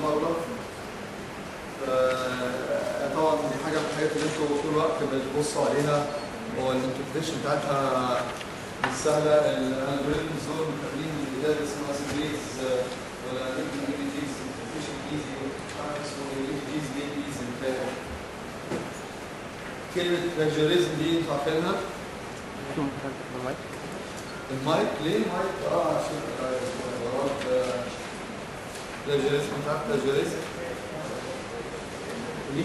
النهارده آه، طبعا دي حاجه من الحاجات اللي انتوا طول الوقت بتبصوا عليها هو الانتربريشن بتاعتها مش سهله الالجوريزمز دول متقابلين اللي ده اسمها سيريز ولا يمكن اي جيز انتربريشن ايزي اسمه اي جيز دي ايزي بتاعه كلمه بلاجيريزم دي انتوا عارفينها المايك ليه المايك؟ اه عشان آه، وراك آه، بلاجيريزم انت عارف بلاجيريزم؟ ليه؟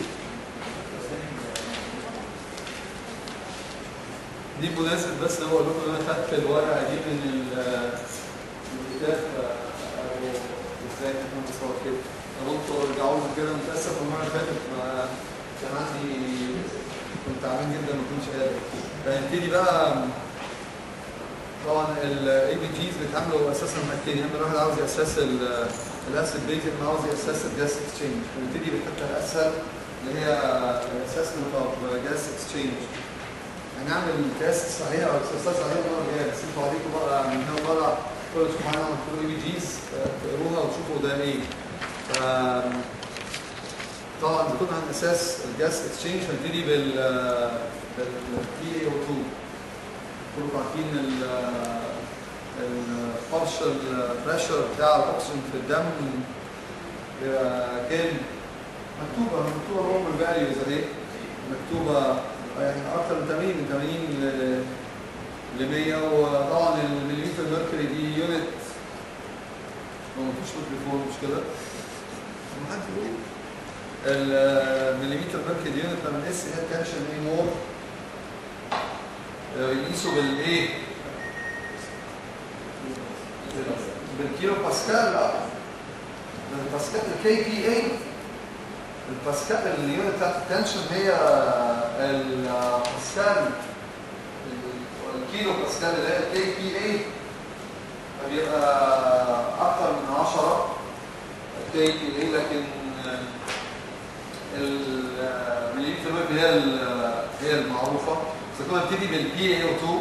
دي بمناسبة بس أنا بقول لكم إن أنا خدت الورقة دي من ال- من الكتاب آه، أو إزاي إحنا بنصور كده طب انتوا ارجعوا لنا كده متأسف المرة اللي فاتت ما كان عندي كنت تعبان جدا ما كنتش قادر فنبتدي بقى طبعا الاي بي جيز بيتعاملوا اساسا حاجتين يا اما الواحد عاوز ياسس الاسيد بيز يا اما عاوز ياسس الجاس اكسشينج فنبتدي بالحته الاسهل اللي هي الاسسمنت اوف جاس اكسشينج هنعمل تيست صحيح او اكسرسايز صحيح المره الجايه بس انتوا عليكم بقى من هنا وطالع كل تشوفوا معانا مكتوب اي بي جيز تقروها وتشوفوا ده ايه ف طبعا اذا كنا عن اساس الجاس اكسشينج هنبتدي بال بال اي او 2 كلكم عارفين ال البارشل بريشر بتاع الاكسجين في الدم بيبقى كام مكتوبه مكتوبه نورمال فاليوز اهي مكتوبه يعني اكثر من 80 من 80 ل 100 وطبعا المليمتر ميركوري دي يونت هو مفيش ميكروفون مش كده؟ ما حد يقول المليمتر ميركوري يونت لما نقيس هي تنشن ايه مور يقيسوا بالايه؟ بالكيلو باسكال لا الباسكال الكي بي اي الباسكال اليونت بتاعت التنشن هي الباسكال الكيلو باسكال اللي هي الكي بي اي فبيبقى اكتر من 10 كي بي اي لكن المليمتر ميركوري هي هي المعروفه اذا كنا نبتدي بالبي اي او 2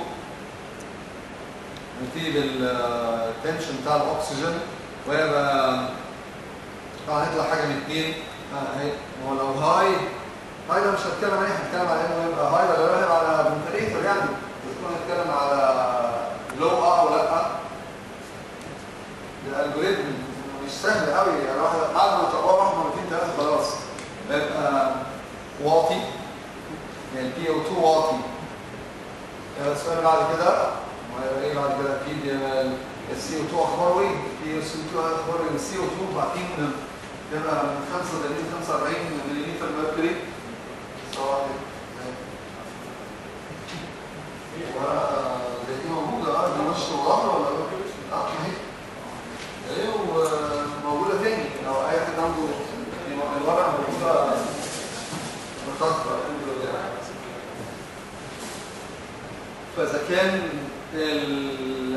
نبتدي بالتنشن بتاع الاكسجين ويبقى طبعا هيطلع حاجه من اثنين اهي هو لو هاي هاي ده مش هتكلم عليه هنتكلم على انه يبقى هاي ولا لا يبقى على فنتريتور يعني اذا كنا نتكلم على لو اه ولا لا ده الجوريزم مش سهل قوي يعني واحد بعد ما تقراه واحد مرتين ثلاثه خلاص يبقى واطي يعني البي او 2 واطي السؤال اللي بعد كده وهيبقى ايه بعد كده اكيد السي او 2 اخباره ايه؟ البي سي او 2 اخباره ايه؟ السي او 2 بعدين تبقى من 35 45 ملم ميركوري سواء ورقه زي دي موجوده اه دي وش وظهر ولا اه ما هي ايه وموجوده تاني لو اي حد عنده الورقه موجوده متاخره فاذا كان ال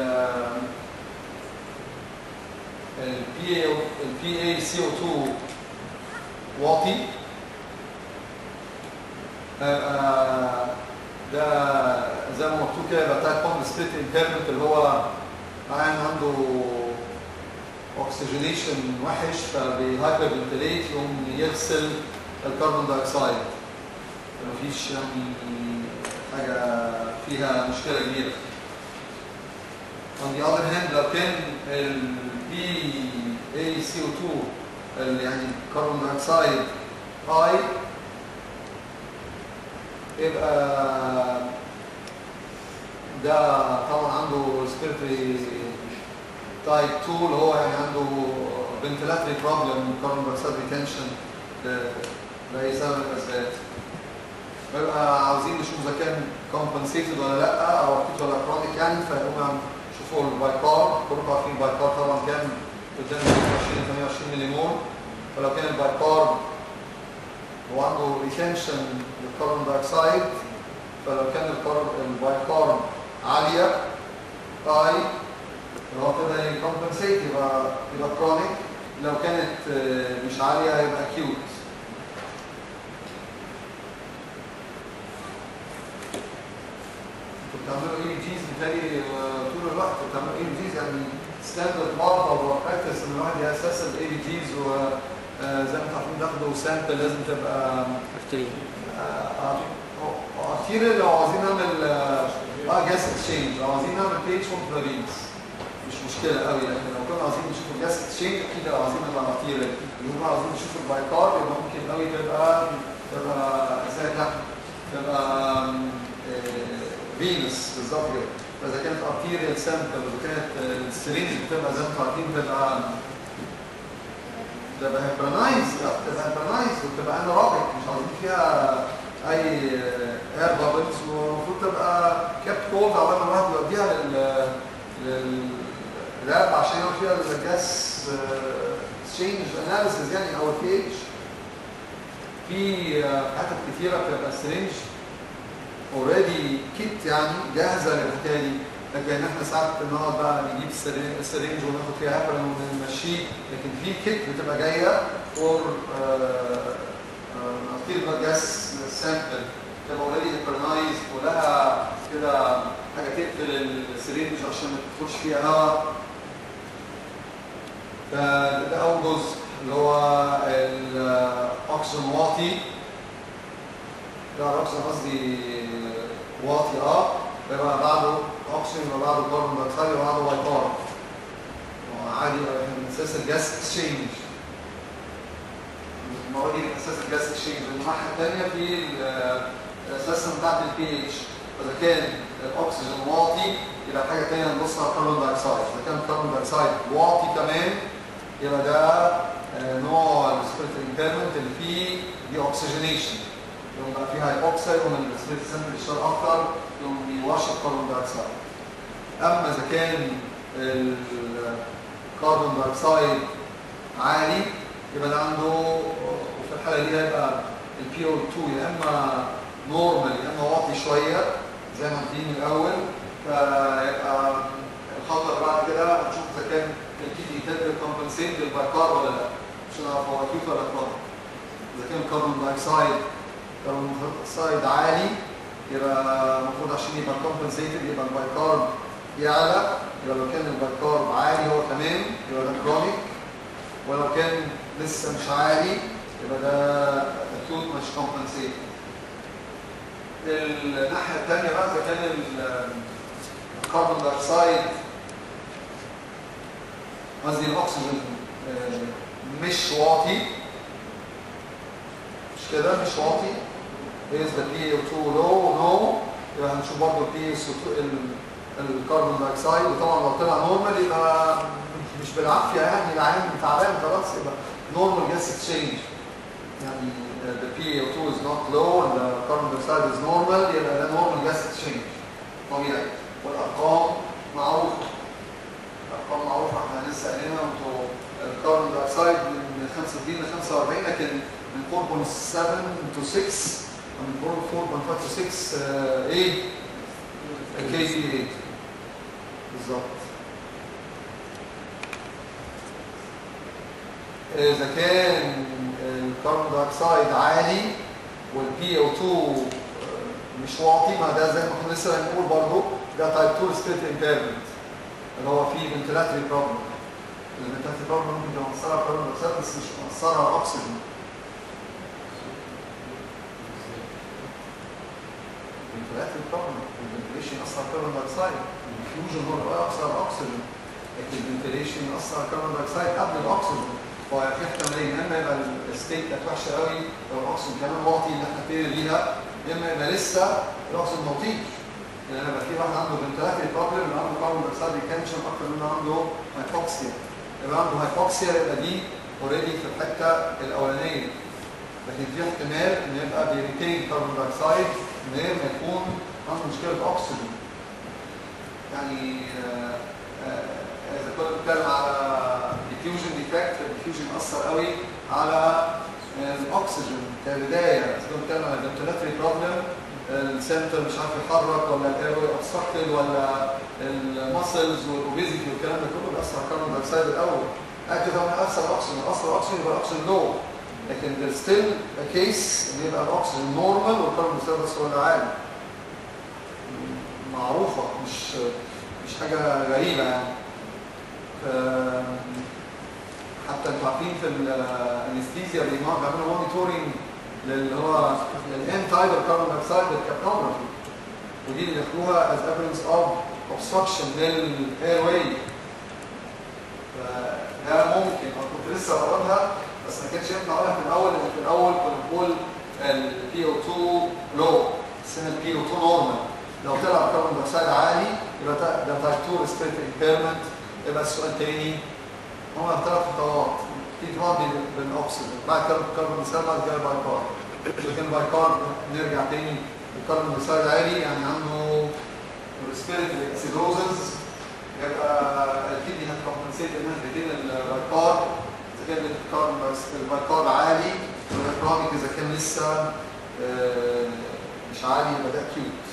البي البي اي سي او 2 واطي آه، ده زي ما مكتوب كده يبقى بتاع كومب سبيت امبيرمنت اللي هو عين عنده اوكسجينيشن وحش فبيهايبر فنتليت يقوم يغسل الكربون دايوكسيد مفيش يعني حاجه فيها مشكله كبيره. On the other hand لو كان ال PaCO2 اللي يعني كربون دايوكسيد هاي يبقى ده طبعا عنده respiratory type 2 اللي هو يعني عنده ventilatory problem كربون دايوكسيد ريتنشن لأي سبب من الأسباب. بيبقى عاوزين نشوف اذا كان كومبنسيتد ولا لا او اكيد ولا كرونيك يعني فيقوموا يشوفوا البايكار كلكم عارفين البايكار طبعا كان قدام 20 28 ملي مول فلو كان البايكار هو عنده ريتنشن للكربون دايوكسيد فلو كان البايكار عاليه هاي هو كده يكمبنسيت يبقى يبقى كرونيك لو كانت مش عاليه هيبقى اكيوت بتعملوا اي جيز بالتالي طول الوقت بتعملوا اي جيز يعني ستاندرد مارك او براكتس ان الواحد ياسس الاي جيز آه، زي ما انتم عارفين بياخدوا سامبل لازم تبقى ارتري ارتيريال لو عايزين نعمل اه آه، جاس اكسشينج لو عايزين نعمل بيج كونترافينس مش مشكله قوي لكن لو كنا عايزين نشوف الجاس اكسشينج اكيد لو عايزين نبقى ارتيريال لو كنا عايزين نشوف البايكار يبقى ممكن قوي تبقى تبقى زي لا تبقى فينس بالظبط كده فاذا كانت ارتيريال سامبل واذا كانت آه، السرينج بتبقى زي ما انتم عارفين بتبقى تبقى هيبرنايز تبقى هيبرنايز وتبقى انيروبيك مش عايزين فيها اي اير بابلز والمفروض تبقى كابت كولد على ما الواحد يوديها لل لللاب عشان يعمل فيها الجاس اكسشينج اناليسيز يعني او البي اتش في آه، حتت كتيره بتبقى سرنج اوريدي كيت يعني جاهزه للحكايه دي لكن احنا ساعات بنقعد بقى نجيب السري- السرنج وناخد فيها هبل ونمشيه لكن في كيت بتبقى جايه فور ارتيريال جاس سامبل تبقى اوريدي هيبرنايز ولها كده حاجه تقفل السرنج عشان ما تدخلش فيها هواء فده اول جزء اللي هو الاكسجين واطي لا الاكسجين قصدي واطي اه يبقى بعده اكسجين يبقى بعده كربون دايوكسيد يبقى بعده بايكار عادي احنا بنساس الجاس اكسشينج المره دي اساس الجاس اكسشينج الناحيه الثانيه في الاساس بتاعت البي اتش اذا كان الاكسجين واطي يبقى حاجه ثانيه نبص على الكربون دايوكسيد اذا كان الكربون دايوكسيد واطي كمان يبقى ده آه، نوع الريسبيرتوري امبيرمنت اللي فيه دي اوكسجينيشن يوم بقى فيه هايبوكسيا يوم الريسبيرتوري سامبل يشتغل اكتر يوم بيوشر الكربون دايوكسيد اما اذا كان الكربون دايوكسيد عالي يبقى ده عنده وفي الحاله دي هيبقى البي او 2 يا اما نورمال يا اما واطي شويه زي ما قلت من الاول فيبقى الخطوه اللي بعد كده هنشوف اذا كان البي دي تقدر كومبنسيت للبايكار ولا لا مش هنعرف هو اكيد ولا كربون اذا كان الكربون دايوكسيد كربون دايوكسيد عالي يبقى المفروض عشان يبقى كومبنسيتد يبقى البايكار يعلى يبقى لو كان البايكار عالي هو كمان يبقى ده كرونيك ولو كان لسه مش عالي يبقى ده اكيوت مش كومبنسيت الناحيه الثانيه بقى اذا كان ال- الكربون دايوكسيد قصدي الاكسجين آه، مش واطي مش كده مش واطي is the PO2 low no يبقى هنشوف برضه البي الكربون دايوكسيد وطبعا لو طلع نورمال يبقى مش بالعافيه يعني العين تعبان خلاص يبقى نورمال جاس اكسشينج يعني the PO2 is not low and the carbon dioxide is normal يبقى ده normal gas exchange طبيعي والارقام معروفه الارقام معروفه احنا لسه قايلينها انتوا الكربون دايوكسيد من 35 ل 45 لكن من 4.7 to 6 ومن 4.5 to 6 آه، ايه كي بي ايه بالظبط اذا كان الكربون دايوكسيد عالي والبي او 2 مش واطي ما ده زي ما كنا لسه بنقول برضه ده تايب 2 سبيريت امبيرمنت اللي هو فيه فنتلاتري بروبلم الفنتلاتري بروبلم ممكن تبقى مأثرة على الكربون دايوكسيد بس مش مأثرة على الاكسجين الفنتلاتري بروبلم الفنتليشن يأثر على الكربون دايوكسيد الفيوجن هو اللي يأثر على الاكسجين لكن الفنتليشن يأثر على الكربون دايوكسيد قبل الاكسجين ففي احتمالين يا اما يبقى الستيت كانت وحشه قوي لو الاكسجين كمان واطي اللي احنا ابتدينا بيها يا اما يبقى لسه الاكسجين ما وطيش يعني لما في واحد عنده فنتلاتري بروبلم اللي عنده كاربون دايوكسيد ريتنشن اكتر من اللي عنده هايبوكسيا يبقى عنده هايبوكسيا يبقى دي اوريدي في الحته الاولانيه لكن في احتمال ان يبقى بيريتين كاربون دايوكسيد من غير ما يكون عنده مشكله اكسجين يعني آه، آه، اذا كنا بنتكلم على diffusion defect الديفيوجن اثر قوي على الاكسجين كبدايه اذا كنا بنتكلم على ventilatory problem السنتر مش عارف يتحرك ولا الايروي obstructed ولا المسلز والاوبيزيتي والكلام ده كله بيأثر على الكربون دايوكسيد الاول اكيد هو اثر الاكسجين اثر الاكسجين يبقى الاكسجين لو لكن there's still a case ان يبقى الاكسجين نورمال والكربون دايوكسيد بس هو اللي عالي معروفه مش مش حاجه غريبه يعني ف- حتى انتوا عارفين في الانستيزيا بيعملوا مونيتورنج للي هو الان تايب الكربون دايوكسيد بالكابنوجرافي ودي اللي بياخدوها از ايفيدنس اوف obstruction للاير واي فده ممكن انا كنت لسه بقولها بس ما كانش ينفع اقولها في الاول لان في الاول كنا بنقول البي او 2 لو اسمها البي او 2 نورمال لو طلع الكربون دايوكسيد عالي يبقى ده ده تايب 2 ريسبيرتوري امبيرمنت يبقى السؤال تاني هما ثلاث خطوات في طبعا بالاكسجين بعد الكربون دايوكسيد بعد كده بايكار اذا كان بايكار نرجع تاني الكربون دايوكسيد عالي يعني عنده ريسبيرتوري اكسيدوزز يبقى الكدني هتكمبنسيت انها تدين البايكار اذا كان البايكار عالي والكرونيك اذا كان لسه آه، مش عالي يبقى ده اكيوت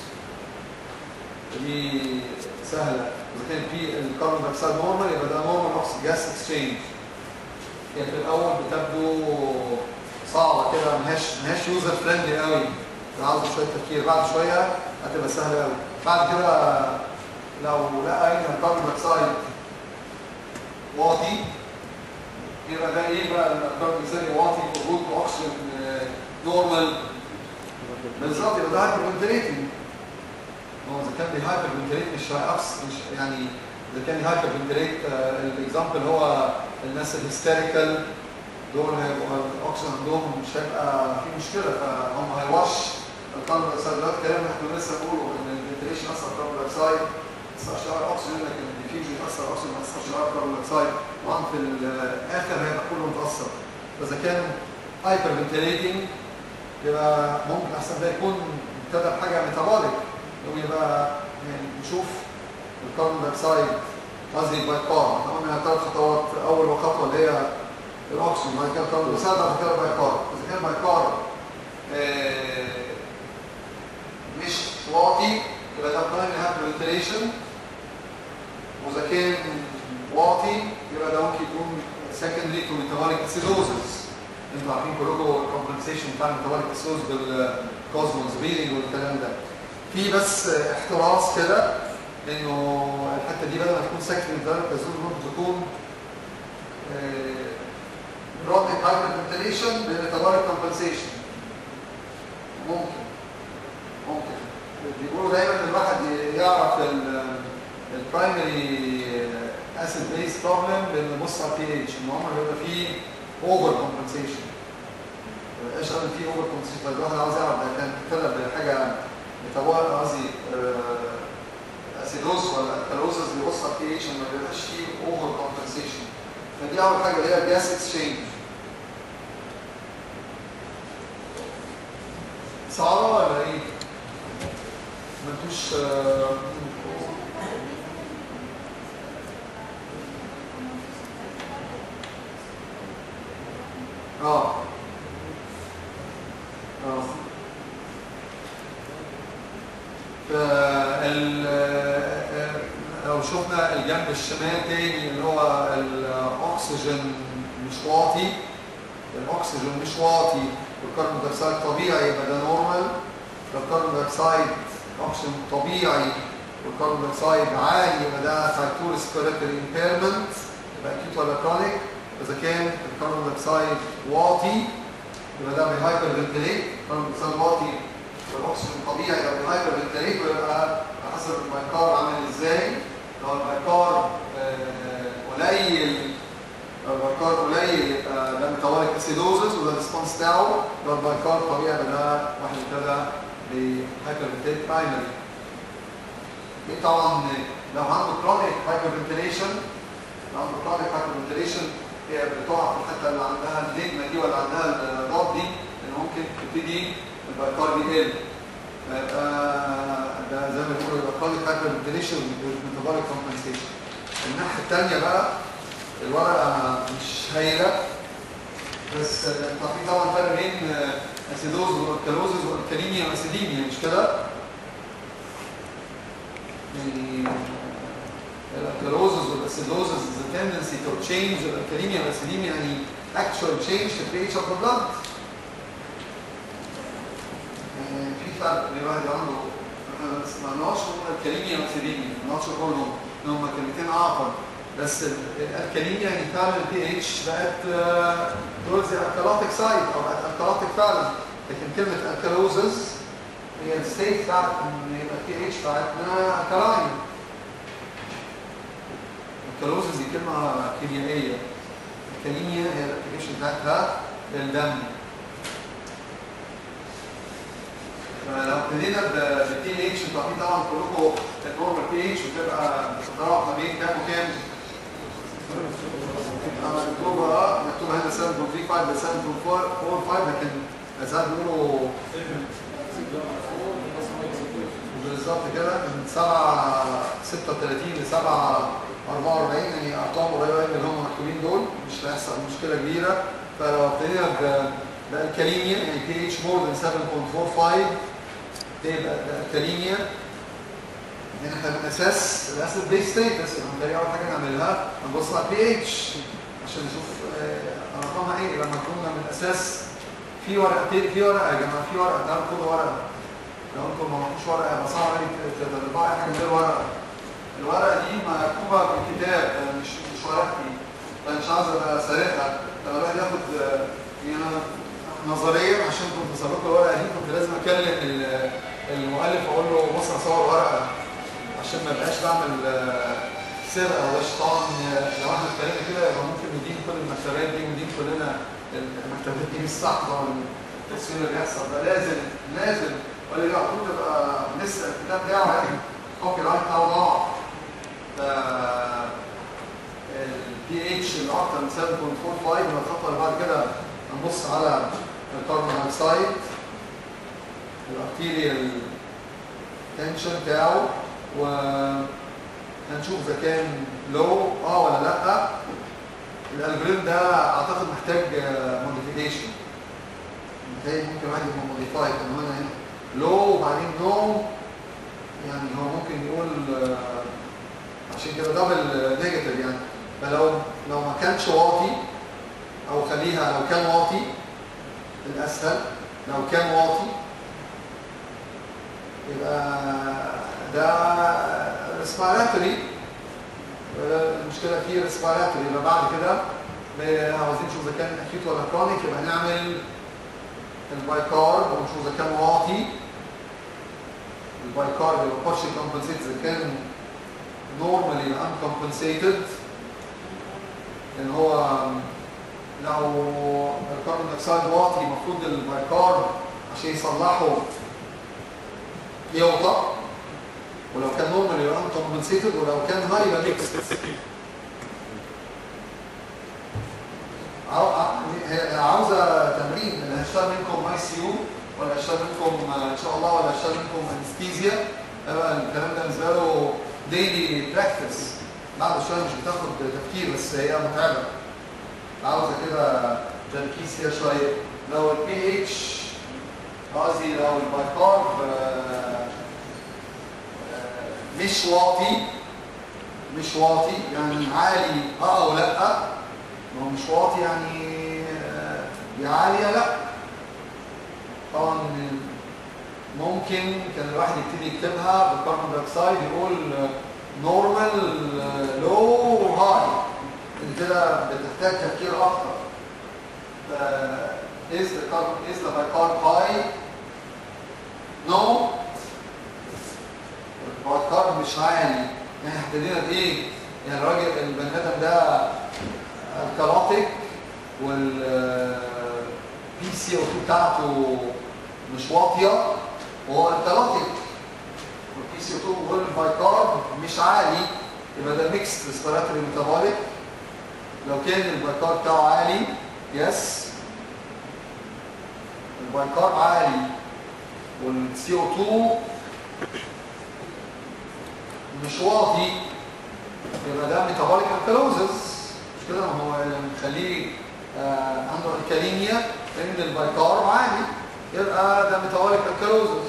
دي سهله اذا كان في الكربون دايوكسيد نورمال يبقى ده نورمال اوكسجين جاس اكسشينج يعني في الاول بتبدو صعبه كده ملهاش ملهاش يوزر فريندلي قوي عاوزه شويه تفكير بعد شويه هتبقى سهله قوي بعد كده لو لقى ان الكربون دايوكسيد واطي يبقى ده ايه بقى الكربون دايوكسيد واطي وجود اكسجين نورمال بالظبط يبقى ده هايبر فنتليتنج هو اذا كان بيهايبر فنتليت مش هيأفس مش يعني اذا كان هايبر فنتليت الاكزامبل هو الناس الهيستيريكال دول هيبقوا الاكسجين عندهم مش هيبقى في مشكله فهم هيوش الكربون دايوكسيد دلوقتي كلام احنا لسه بنقوله ان الفنتليشن اثر الكربون دايوكسيد ما اثرش على الاكسجين لكن الديفيوجن اثر الاكسجين ما اثرش على الكربون دايوكسيد طبعا في الاخر هيبقى كله متاثر فاذا كان هايبر فنتليتنج يبقى ممكن احسن ده يكون ابتدى بحاجه ميتابوليك يقوم يبقى يعني نشوف الكربون دايوكسيد قصدي البايكار احنا قلنا ثلاث خطوات اول خطوه اللي هي الاكسجين بعد كده الكربون دايوكسيد بعد كده البايكار اذا كان البايكار آه، مش واطي يبقى ده برايمري هايبر فنتليشن واذا كان واطي يبقى ده ممكن يكون سكندري تو ميتابوليك اسيدوزس انتوا عارفين كلكم الكومبنسيشن بتاع الميتابوليك اسيدوز بالكوزموس ريدنج والكلام ده في بس احتراز كده انه الحته دي بدل ما تكون سكندري ميتابوليك اسيدوز ممكن تكون بروتين هايبر فنتليشن بالميتابوليك كومبنسيشن ممكن ممكن بيقولوا دايما ان الواحد يعرف البرايمري اسيد بيس بروبلم بان نبص على البي اتش ان عمر بيبقى فيه اوفر كومبنسيشن ايش قال فيه اوفر كومبنسيشن الواحد عاوز يعرف ده كان طلع بحاجه ميتابوليك قصدي اسيدوز ولا الكالوزز بيبص على البي اتش ما بيبقاش فيه اوفر كومبنسيشن فدي اول حاجه اللي هي الجاس اكسشينج صعبه ولا ايه؟ ما انتوش آه، اه اه فال آه، لو شفنا الجنب الشمال تاني اللي هو الاكسجين مش واطي الاكسجين مش واطي والكربون دايوكسيد طبيعي يبقى ده نورمال الكربون دايوكسيد اكسجين طبيعي والكربون دايوكسيد عالي يبقى ده تايب 2 ريسبيراتوري امبيرمنت يبقى اكيوت ولا كرونيك اذا كان الكربون دايوكسيد واطي يبقى ده بيهايبر فنتليت الكربون دايوكسيد واطي والاكسجين طبيعي يبقى بيهايبر فنتليت ويبقى على حسب البايكار عامل ازاي لو البايكار آه، قليل لو البايكار قليل يبقى ده ميتابوليك اسيدوزس وده الريسبونس بتاعه لو البايكار طبيعي يبقى ده واحد ابتدى بهايبر فنتليت برايمري دي طبعا لو عنده كرونيك هايبر فنتليشن لو عنده كرونيك هايبر فنتليشن هي بتقع في الحته اللي عندها النجمه دي ولا عندها الضاد دي ان ممكن تبتدي البايكار دي يقل فيبقى ده زي ما بيقولوا يبقى كرونيك هايبر فنتليشن ميتابوليك كومبنسيشن الناحيه الثانيه بقى الورقه مش هايله بس في طبعا فرق بين اسيدوز والكالوزز والكاليميا واسيديميا مش كده؟ يعني الكالوزز والاسيدوزز is a tendency to change الكاليميا والاسيديميا يعني actual change في pH of the blood يعني في فرق بين واحد عنده احنا ما سمعناش هم الكاليميا والاسيديميا ما نعرفش نقولهم ان هم كلمتين اعقد بس ال- الالكالينيا يعني فعلا البي اتش بقت تورز الكالوتيك سايد او بقت الكالوتيك فعلا لكن كلمه الكالوزز هي الستيت بتاعت ان يبقى البي اتش بتاعتنا الكالاين الكالوزز دي كلمه كيميائيه الكالينيا هي الابلكيشن بتاعتها للدم فلو ابتدينا بالبي اتش انتوا عارفين طبعا كلكم النورمال بي اتش بتبقى بتتراوح ما بين كام وكام؟ آه، مكتوبه اه مكتوبه هنا 7.35 ل 7.45 لكن ساعات بيقولوا بالظبط كده من 7 36 ل 7 44 يعني ارقام قريبه من اللي هم مكتوبين دول مش هيحصل مشكله كبيره فلو ابتدينا ب- بالكاليميا يعني بي اتش مور ذان 7.45 ده يبقى الكاليميا يعني احنا من اساس الاسيد بيس ستيتس يعني اول حاجه نعملها نبص على البي اتش عشان نشوف آه، ارقامها ايه لما كنا من الاساس في ورقتين في ورقه يا جماعه في ورقه تعالوا خدوا ورقه لو انتم ما معكوش ورقه يبقى صعب عليك تطلعوا اي حاجه من غير ورقه الورقه دي مكتوبه بالكتاب آه، مش مش ورقتي فانا مش عاوز ابقى سارقها لما الواحد ياخد آه، يعني أنا نظريا عشان كنت بصرف الورقه دي كنت لازم اكلم ال- المؤلف اقول له بص انا صور ورقه عشان ما بقاش بعمل آه، سرقه وش طبعا آه، لو احنا اتكلمنا كده يبقى ممكن ندين كل المكتبات دي وندين كلنا المكتبات دي مش صح طبعا التصوير اللي بيحصل ده لازم لازم ولا لا المفروض تبقى لسه الكتاب بتاعه يعني كوبي رايت بتاعه ضاع البي اتش اللي اكتر من 7.45 يبقى الخطوه اللي بعد كده هنبص على الكربون دايوكسيد الارتيريال تنشن بتاعه وهنشوف اذا كان لو اه ولا لا الالجوريثم ده اعتقد محتاج موديفيكيشن ممكن واحد يبقى موديفايد ان هو هنا لو وبعدين نو يعني هو ممكن يقول آه، عشان كده دبل نيجاتيف يعني فلو لو ما كانش واطي او خليها لو كان واطي الاسهل لو كان واطي يبقى ده ريسبيراتوري المشكله فيه ريسبيراتوري يبقى بعد كده ب- عاوزين نشوف اذا كان اكيوت ولا كرونيك يبقى نعمل البايكارب ونشوف اذا كان واطي البايكارب يبقى بارشل كومبنسيت اذا كان نورمالي يبقى uncompensated لان هو لو الكربون دايوكسيد واطي المفروض البايكارب عشان يصلحه يوطى ولو كان نورمال يبقى uncompensated ولو كان هاي يبقى mixed عاو- ع- هي- عاوزه تمرين اللي هيشتغل منكم اي سي يو ولا هيشتغل منكم آه، ان شاء الله ولا هيشتغل منكم انستيزيا يبقى الكلام ده بالنسبه له ديلي براكتس بعد شويه مش بتاخد تفكير بس هي متعبه عاوزه كده تركيز كده شويه لو البي اتش قصدي لو البايكارب آه، آه، مش واطي مش واطي يعني عالي اه او لا ما هو مش واطي يعني آه، يا عالي يا لا طبعا ممكن كان الواحد يبتدي يكتبها بالكربون دايوكسيد يقول نورمال لو هاي كده بتحتاج تفكير اكتر ف- is the carbon is the bicarb high no البايكارب مش عالي يعني ابتدينا بايه؟ يعني الراجل البني ادم ده الكالوتيك وال بي سي او 2 بتاعته مش واطيه وهو الكالوتيك والبي سي او 2 والبايكارب مش عالي يبقى ده ميكس ريسبيراتوري ميتابوليك لو كان البايكارب بتاعه عالي يس البايكارب عالي والسي او 2 مش واطي يبقى ده ميتابوليك الكالوزز مش كده ما هو اللي مخليه آه عنده الكاليميا ان البايكارب عالي يبقى ده ميتابوليك الكالوزز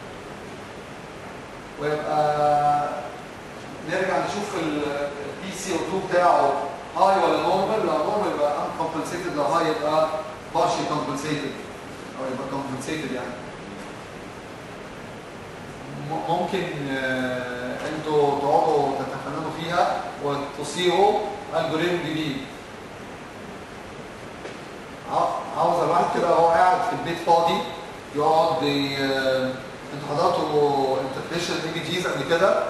ويبقى نرجع نشوف البي سي او 2 بتاعه هاي ولا نورمال لو نورمال يبقى uncompensated لو هاي يبقى partially compensated او يبقى compensated يعني م- ممكن آه، انتوا تقعدوا تتفننوا فيها وتصيغوا الجوريزم جديد ع- عاوز الواحد كده وهو قاعد في البيت فاضي يقعد ي- آه، انتوا حضرتوا انتربريشن اي بي جيز قبل كده؟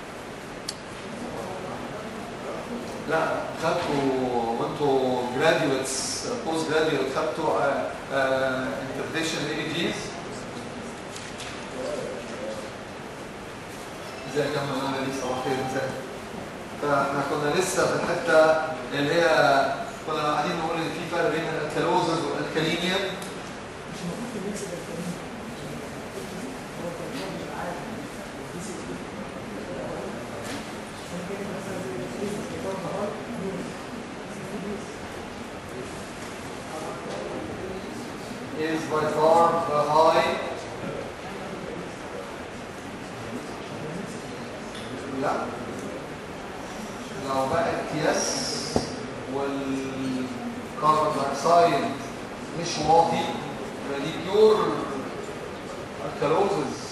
لا خدتوا وانتوا جراديويتس بوست جراديويت خدتوا انتربريشن اي بي جيز ازيك يا عم انا لسه صباح الخير ازيك فاحنا كنا لسه في الحته اللي هي كنا قاعدين نقول ان في فرق بين الكالوزز والكالينيا is by far the high لا لو بقى الكياس والكربون دايوكسيد مش واطي يبقى دي بيور الكالوزز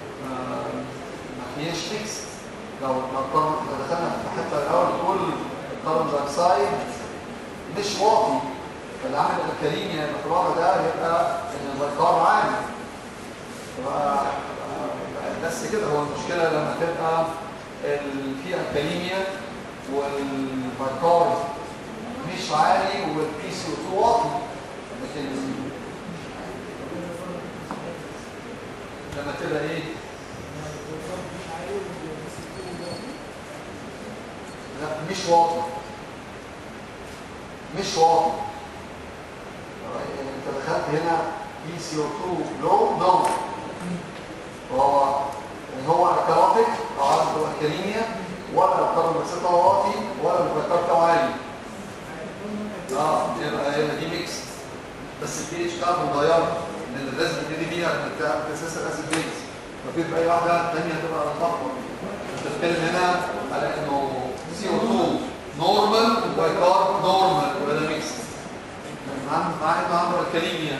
ما هيش فيكس لو لو الكربون- لو دخلنا في الحته الاول تقول الكربون دايوكسيد مش واطي فالعامل الكريم يعني في الوضع ده يبقى ان البيكار عالي يبقى آه، بس كده هو المشكله لما تبقى ال- في الكاليميا والبيكار مش عالي والبي سي 2 واطي لكن لما تبقى ايه لا مش واطي مش واطي انت دخلت هنا بي سي او 2 لو نو وهو هو كراتك او عنده الكاليميا ولا الكربون بسيطه واطي ولا البكار بتاعه عالي اه يبقى يبقى دي ميكس بس البي اتش بتاعته متغيره لان لازم تبتدي بيها بتاع اساس الاسيد بيز مفيش باي واحده ثانيه تبقى لخبطه انت بتتكلم هنا على انه سي او 2 نورمال وبايكار نورمال ولا ميكس مع مع انه عنده الكاليميا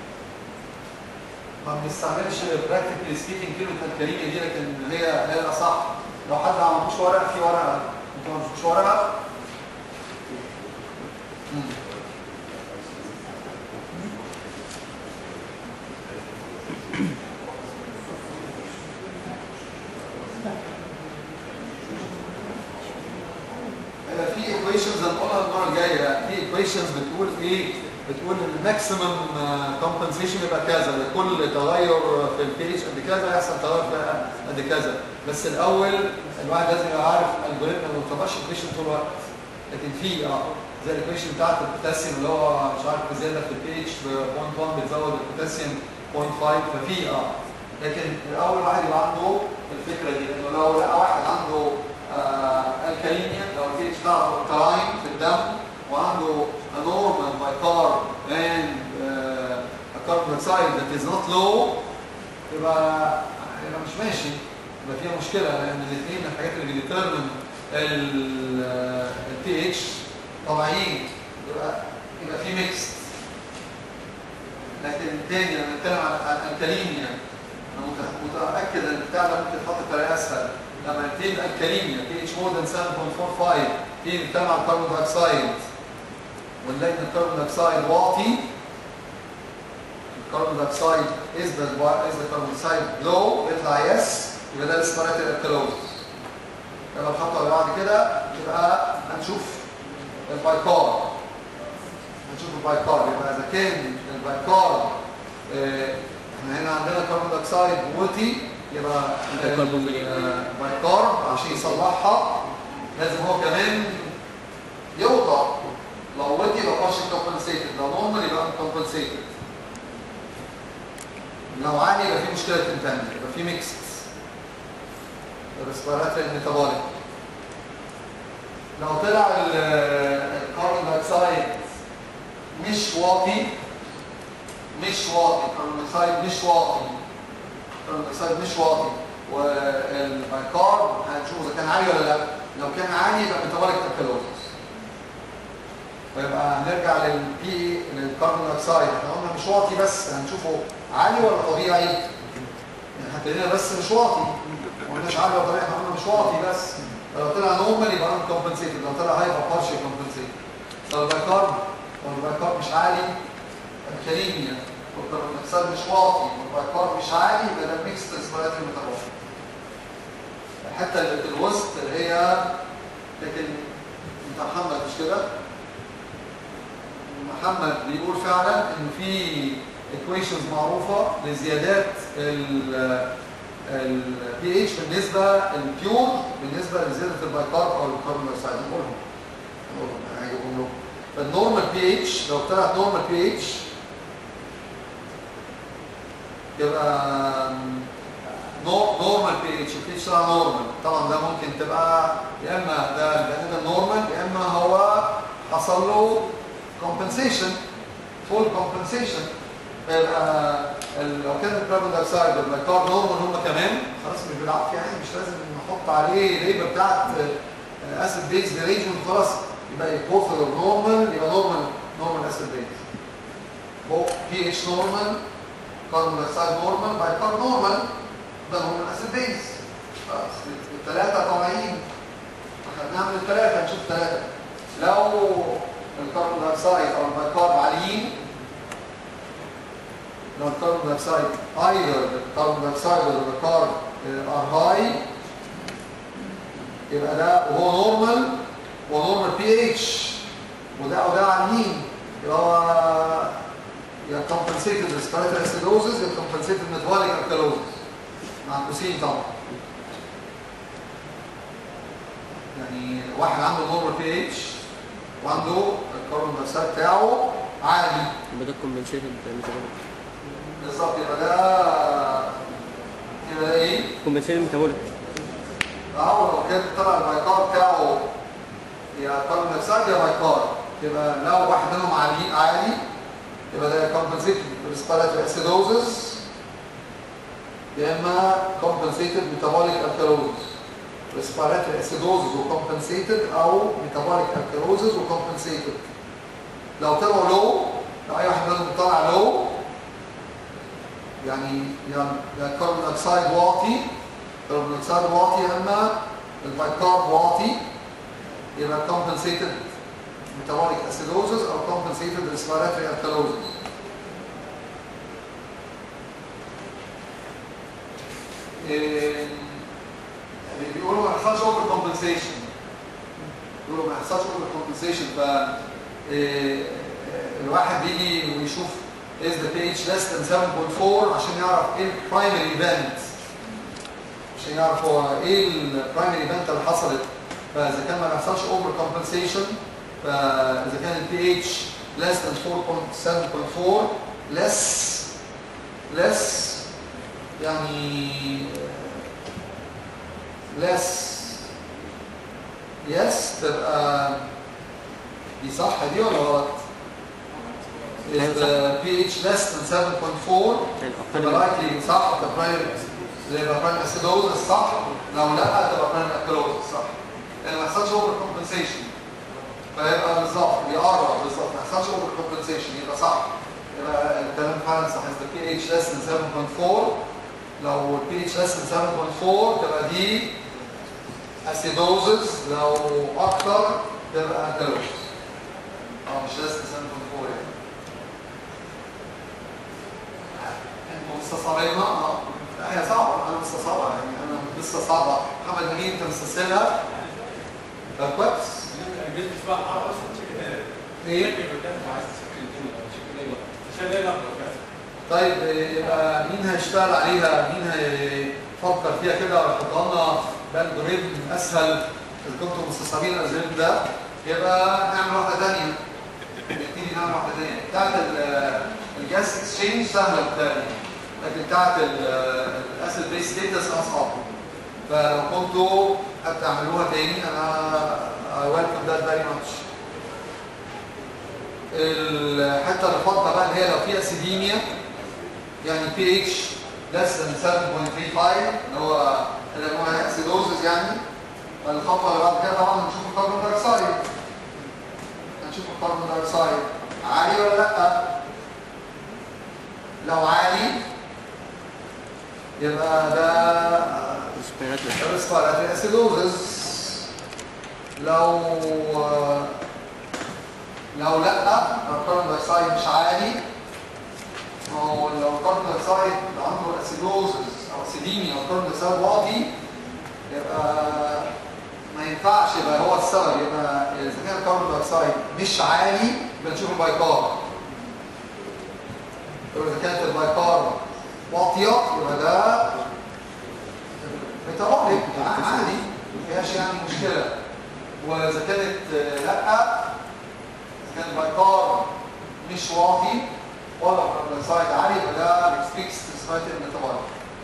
ما بنستعملش براكتيكلي سبيكينج كلمه الكاليميا دي لكن هي هي الاصح لو حد ما عندوش ورقه في ورقه انتوا ما عندكوش ورقه مم. هيبقى في equations هنقولها المره الجايه في equations بتقول ايه بتقول الماكسيمم كومبنسيشن يبقى كذا لكل تغير في البي اتش قد كذا يحصل تغير في قد كذا بس الاول الواحد لازم يبقى عارف الجوريثم ما بيطبقش equation طول الوقت لكن في اه زي الايكويشن بتاعت البوتاسيوم اللي هو مش عارف زياده في البي اتش ب 0.1 بتزود البوتاسيوم 0.5 ففي اه لكن الاول واحد يبقى عنده الفكره دي انه لو لقى واحد عنده آه الكاليميا لو البي اتش بتاعته كلاين في الدم وعنده a normal bicar and uh, a carbon dioxide that is not low يبقى يبقى مش ماشي يبقى فيها مشكله لان الاثنين من الحاجات اللي بيديترمن البي اتش طبيعيين يبقى يبقى في ميكس لكن تاني لما نتكلم عن عن الكاليميا انا مت- متاكد ان البتاع ده ممكن يتحط بطريقه اسهل لما نبتدي الكاليميا بي اتش مور ذان 7.45 تيجي نتكلم عن الكربون دايوكسيد ونلاقي ان الكربون دايوكسيد واطي الكربون دايوكسيد از ذا از ذا كربون دايوكسيد لو يطلع يس يبقى ده الاسبراتيل الكالوز يبقى الخطوه اللي بعد كده يبقى هنشوف البايكار هنشوف البايكار يبقى اذا كان البايكار آه، احنا هنا عندنا كربون دايوكسيد وطي يبقى البايكار عشان يصلحها لازم هو كمان يوطى لو وطي يبقى partial compensated لو نورمال يبقى uncompensated لو عالي يبقى في مشكله تنتهي يبقى في ميكس الريسبيراتوري ميتابوليك لو طلع ال- الكربون دايوكسيد مش واطي مش واطي الكربون دايوكسيد مش واطي الكربون دايوكسيد مش واطي والبايكار هنشوف اذا كان عالي ولا لا لو كان عالي يبقى ميتابوليك الكالوزس ويبقى هنرجع للبي للكربون دايوكسيد احنا قلنا مش واطي بس هنشوفه عالي ولا طبيعي يعني هتلاقينا بس مش واطي ما قلناش عالي ولا طبيعي احنا قلنا مش واطي بس فلو طلع نورمال يبقى ان كومبنسيتد لو طلع هايبر بارشي كومبنسيتد لو البايكارب لو البايكارب مش عالي الكريميا والكربونكسال مش واطي والبايكارب مش عالي يبقى ده ميكس ريسبيراتوري ميتابوليك الحته اللي في الوسط اللي هي لكن انت محمد مش كده محمد بيقول فعلا ان في ايكويشنز معروفه لزيادات البي اتش بالنسبه البيور بالنسبه لزياده البايكارب او الكربون دايوكسيد نقولهم نقولهم هجيبهم لكم فالنورمال بي اتش لو طلعت نورمال بي اتش يبقى نورمال بي اتش البي اتش طلع نورمال طبعا ده ممكن تبقى يا اما ده البني ادم نورمال يا اما هو حصل له كومبنسيشن فول كومبنسيشن يبقى لو كان الكربون دايوكسيد والبيكار نورمال هم كمان خلاص مش بالعافيه يعني مش لازم نحط عليه ليبر بتاعت اسيد بيز ريجن خلاص يبقى بوث نورمال يبقى نورمال نورمال اسيد بيز بي اتش نورمال كربون دايوكسيد نورمال بايكار نورمال ده نورمال اسيد بيز خلاص الثلاثه طالعين احنا بنعمل الثلاثه نشوف ثلاثه لو الكربون دايوكسيد او البيكارب عاليين لو الكربون دايوكسيد either الكربون دايوكسيد ولا البيكارب are high يبقى ده وهو نورمال ونورمال بي اتش وده وده عاليين يبقى هو يا compensated respiratory acidosis يا compensated metabolic alkalosis معكوسين طبعا يعني واحد عنده نورمال بي اتش وعنده الكربون دايوكسيد بتاعه عالي يبقى ده كومبنسيتد ميتابوليك بالظبط يبقى ده يبقى ده ايه؟ كومبنسيتد ميتابوليك اه لو كان طلع البايكار بتاعه يا كربون دايوكسيد يا بايكار يبقى لو واحد منهم عالي عالي يبقى ده كومبنسيتد ريسبيراتوري اسيدوزس يا اما كومبنسيتد ميتابوليك الكالوزس ريسبيراتوري اسيدوزس وكومبنسيتد او ميتابوليك الكالوزس وكومبنسيتد لو طلعوا لو لو اي واحد منهم طلع لو يعني يعني يعني الكربون دايوكسيد واطي الكربون دايوكسيد واطي اما البايكارب واطي يبقى compensated metabolic acidosis او compensated respiratory alkalosis إيه، يعني بيقولوا ما يحصلش اوفر كومبنسيشن بيقولوا ما يحصلش اوفر كومبنسيشن ف إيه، الواحد بيجي ويشوف is the pH less than 7.4 عشان يعرف ايه البرايمري ايفنت عشان يعرف هو ايه البرايمري ايفنت اللي حصلت فاذا كان ما بيحصلش اوفر كومبنسيشن فاذا كان البي اتش less than 4.7.4 less less يعني less yes تبقى دي صح دي ولا غلط؟ أيوة If صح. the pH less than 7.4 يعني تبقى أقل likely صح تبقى primary يبقى primary acidosis صح لو لا تبقى primary alkalosis صح لان ما يحصلش اوفر كومبنسيشن فيبقى بالظبط بيقرب بالظبط ما يحصلش اوفر كومبنسيشن يبقى صح يبقى الكلام فعلا صح is the pH less than 7.4 لو ال pH less than 7.4 تبقى دي acidosis لو اكتر تبقى alkalosis اه مش less than 7.4 يعني انتوا مستصعبينها اه لا هي صعبه انا مستصعبها يعني انا لسه صعبه محمد نجيب انت مستسهلها طب كويس ايه طيب إيه، يبقى مين هيشتغل عليها مين هيفكر فيها كده ويحط لنا بالجوريزم اسهل اذا كنتم مستصعبين الالجوريزم ده يبقى نعمل واحده ثانيه نبتدي نعمل واحده ثانيه بتاعت ال- الجاس اكسشينج سهله بالتالي لكن بتاعت الاسيد بيس ستيتس اصعب فلو كنتوا هتعملوها تاني انا I welcome that very much الحته اللي فاضله بقى اللي هي لو في اسيديميا يعني بي اتش less than 7.35 اللي هو اللي هو اسيدوزز يعني الخطوه اللي بعد كده طبعا هنشوف الكربون دايوكسيد هنشوف الكربون دايوكسيد عالي ولا لا لو عالي يبقى ده ريسبيراتوري respiratory acidosis لو لو لا لو الكربون دايوكسيد مش عالي او لو الكربون دايوكسيد عنده اسيدوزس او اسيديميا او الكربون دايوكسيد واطي يبقى ما ينفعش يبقى هو السبب يبقى اذا كان الكربون دايوكسيد مش عالي يبقى نشوف البايكار طب اذا كانت البايكار واطيه يبقى ده ميتابوليك عادي ما فيهاش يعني مشكله واذا كانت آه، لا اذا كان البايكار مش واطي ولا الكربون عالي يبقى ده فيكس سبايت الميتابوليك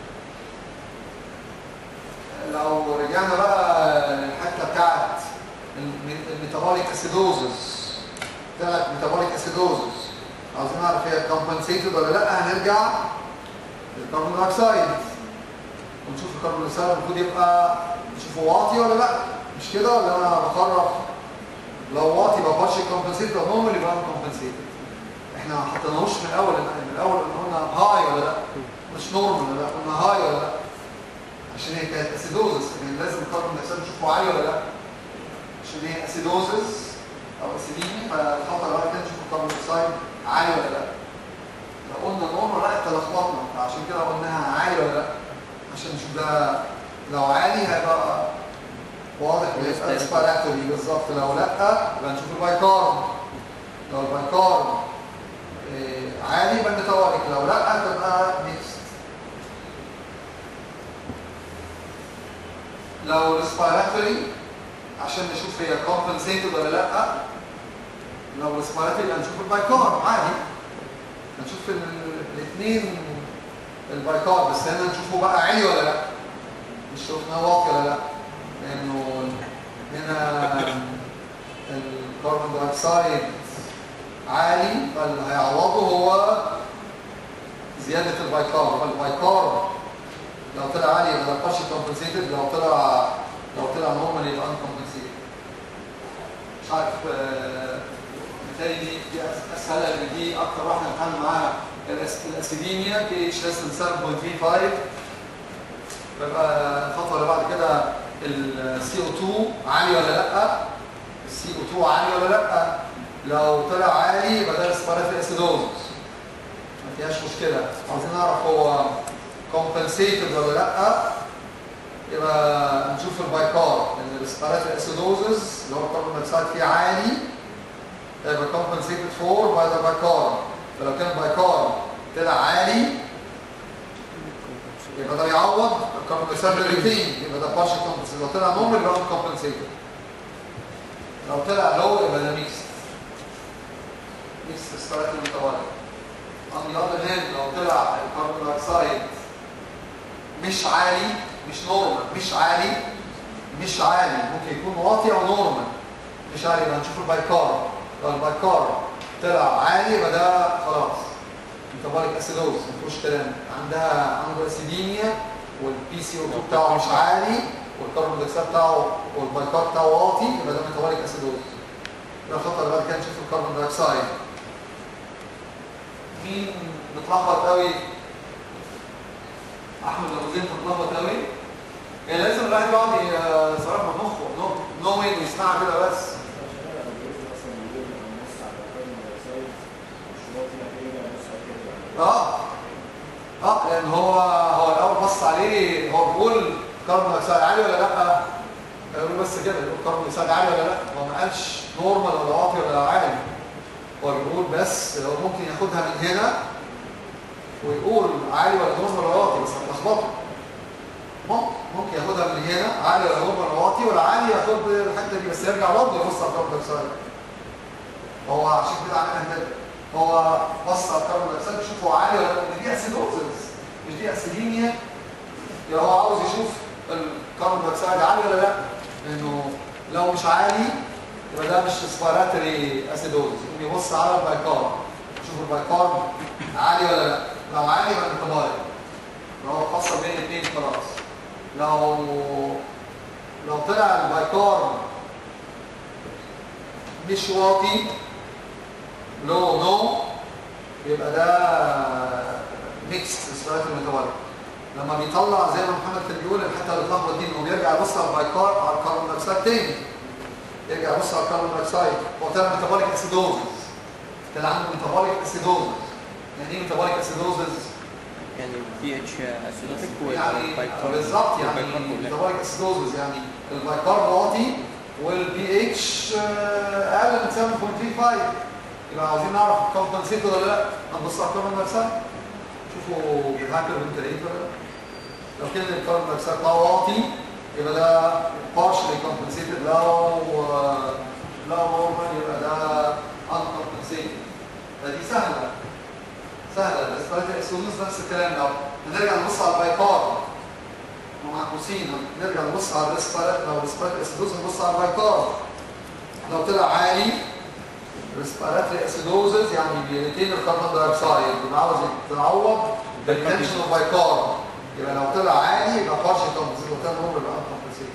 لو رجعنا بقى للحته بتاعت الميتابوليك اسيدوزس بتاعت ميتابوليك اسيدوزس عاوزين نعرف هي كومبنسيتد ولا لا هنرجع للكربون دايوكسيد ونشوف الكربون دايوكسيد المفروض يبقى نشوفه واطي ولا لا مش كده ولا انا بقرر لو واطي يبقى بارشل كومبنسيتد لو نورمال يبقى كومبنسيتد احنا ما حطيناهوش من الاول من الاول قلنا هاي ولا لا مش نورمال ولا لا قلنا هاي ولا لا عشان هي كانت اسيدوزس يعني لازم الكربون دايوكسيد نشوفه عالي ولا لا عشان هي اسيدوزس او اسيديمي فالخطر اللي كان نشوف الكربون دايوكسيد عالي ولا لا لو قلنا نورمال لا اتلخبطنا فعشان كده قلناها عالي ولا لا عشان نشوف ده لو عالي هيبقى واضح بيبقى اسبيراتوري بالظبط لو لا يبقى نشوف البايكار لو البايكار إيه، عالي يبقى متوالك لو لا تبقى ميكس لو الاسبيراتوري عشان نشوف هي كومبنسيتد ولا لا لو الاسبيراتوري يبقى نشوف البايكار عادي هنشوف الاثنين البايكار بس هنا نشوفه بقى عالي ولا لا مش شفناه واطي ولا لا لانه هنا الكربون دايوكسيد عالي فاللي هيعوضه هو زياده البايكار فالبايكار لو طلع عالي يبقى ده بارشل كومبنسيتد لو طلع لو طلع نورمال يبقى انكمبنسيتد مش عارف آه، بالتالي دي دي اسهل لان دي اكتر واحده بنتعامل معاها الأس- الاسيديميا بي اتش ليس من 7.35 بيبقى الخطوه اللي بعد كده السي او 2 عالي ولا لا السي او 2 عالي ولا لا لو طلع عالي يبقى ده ريسبيراتوري اسيدوزس ما فيهاش مشكله عايزين نعرف هو كومبنسيتد ولا لا يبقى نشوف البايكار ان الريسبيراتوري اسيدوزس اللي هو الكربون دايوكسيد فيه عالي يبقى compensated for by the بايكار فلو كان البايكار طلع عالي يبقى ده يعوض الكربون دايوكسيد ريتين يبقى ده partial compensated لو طلع نورمال يبقى uncompensated لو طلع لو يبقى ده ميكس ميكس ريسبيراتوري متوالي on the other hand لو طلع الكربون دايوكسيد مش عالي مش نورمال مش عالي مش عالي ممكن يكون واطي او نورمال مش عالي يبقى نشوف البايكار لو البايكار طلع عالي يبقى ده خلاص ميتابوليك اسيدوز ما فيهوش كلام عندها عنده اسيديميا والبي سي او 2 بتاعه مش عالي والكربون دايوكسيد بتاعه والبايكار بتاعه واطي يبقى ده ميتابوليك اسيدوز ده الخطوه اللي بعد كده نشوف الكربون دايوكسيد مين متلخبط قوي احمد ابو زيد متلخبط قوي يعني لازم الواحد يقعد يصرف من مخه نو نو وين يسمعها كده بس اه اه لان هو هو الاول بص عليه هو بيقول كربون دايوكسيد عالي ولا لا يقول بس كده يقول كربون دايوكسيد عالي ولا لا هو ما قالش نورمال ولا واطي ولا عالي هو بيقول بس هو ممكن ياخدها من هنا ويقول عالي ولا نورمال ولا واطي بس هتلخبطه ممكن ممكن ياخدها من هنا عالي ولا نورمال ولا واطي ولا عالي ياخد الحته دي بس يرجع برضه يبص على الكربون دايوكسيد هو عشان كده عاملها كده هو بص على الكربون دايوكسيد يشوف هو عالي ولا لا لأن دي اسيدوزز مش دي اسيديميا يبقى هو عاوز يشوف الكربون دايوكسيد عالي ولا لا لانه لو مش عالي يبقى ده مش اسبيراتوري اسيدوز يقوم يبص على البايكار يشوف البايكار عالي ولا لا لو عالي يبقى ميتابوليك لو هو فصل بين الاثنين خلاص لو لو طلع البايكار مش واطي لو نو يبقى ده ميكس اسبيراتوري ميتابوليك لما بيطلع زي ما محمد كان بيقول الحته اللي اتلخبط دي انه بيرجع يبص على البايكار على الكربون دايوكسيد تاني يرجع يبص على الكربون دايوكسيد هو طلع ميتابوليك اسيدوزز طلع عنده ميتابوليك اسيدوزز يعني ايه ميتابوليك اسيدوزز؟ يعني بي اتش اسيدوتيك يعني والبايكارب بالظبط يعني ميتابوليك اسيدوزز يعني البايكارب واطي والبي اتش اقل من 7.35 يبقى عاوزين نعرف كومبنسيت ولا لا هنبص على الكربون دايوكسيد شوفوا بيهاكر فنتليت ولا لا لو كان الكربون دايوكسيد بتاعه واطي يبقى ده partially compensated لو لو normal يبقى ده uncompensated فدي سهله سهله الاسبريتال اسيدوز نفس الكلام لو هنرجع نبص على البايكار ومعكوسين نرجع نبص على الاسبريت لو الاسبريتال اسيدوز نبص على البايكار لو طلع عالي ريسبيراتوري اسيدوزز يعني بيريتين الكربون دايوكسيد يبقى عاوز يتعوض بالتنشن اوف بايكار يبقى لو طلع عالي يبقى بارشل كومبنسيت لو طلع نورمال يبقى كومبنسيت